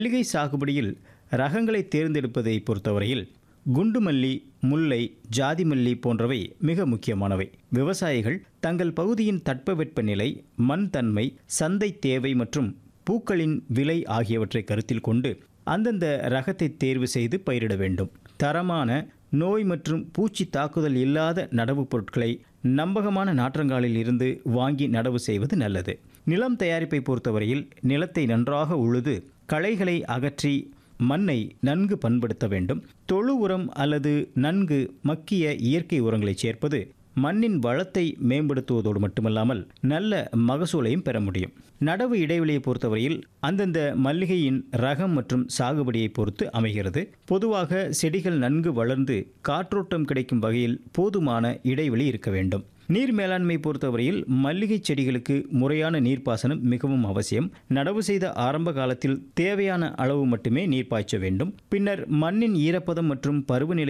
மல்லிகை சாகுபடியில் ரகங்களை தேர்ந்தெடுப்பதை பொறுத்தவரையில் குண்டுமல்லி முல்லை ஜாதிமல்லி போன்றவை மிக முக்கியமானவை விவசாயிகள் தங்கள் பகுதியின் தட்பவெப்பநிலை மண் தன்மை சந்தை தேவை மற்றும் பூக்களின் விலை ஆகியவற்றை கருத்தில் கொண்டு அந்தந்த ரகத்தை தேர்வு செய்து பயிரிட வேண்டும் தரமான நோய் மற்றும் பூச்சி தாக்குதல் இல்லாத நடவு பொருட்களை நம்பகமான நாற்றங்காலில் இருந்து வாங்கி நடவு செய்வது நல்லது நிலம் தயாரிப்பை பொறுத்தவரையில் நிலத்தை நன்றாக உழுது களைகளை அகற்றி மண்ணை நன்கு பண்படுத்த வேண்டும் தொழு உரம் அல்லது நன்கு மக்கிய இயற்கை உரங்களை சேர்ப்பது மண்ணின் வளத்தை மேம்படுத்துவதோடு மட்டுமல்லாமல் நல்ல மகசூலையும் பெற முடியும் நடவு இடைவெளியை பொறுத்தவரையில் அந்தந்த மல்லிகையின் ரகம் மற்றும் சாகுபடியை பொறுத்து அமைகிறது பொதுவாக செடிகள் நன்கு வளர்ந்து காற்றோட்டம் கிடைக்கும் வகையில் போதுமான இடைவெளி இருக்க வேண்டும் நீர் மேலாண்மை பொறுத்தவரையில் மல்லிகை செடிகளுக்கு முறையான நீர்ப்பாசனம் மிகவும் அவசியம் நடவு செய்த ஆரம்ப காலத்தில் தேவையான அளவு மட்டுமே நீர் பாய்ச்ச வேண்டும் பின்னர் மண்ணின் ஈரப்பதம் மற்றும் பருவநிலை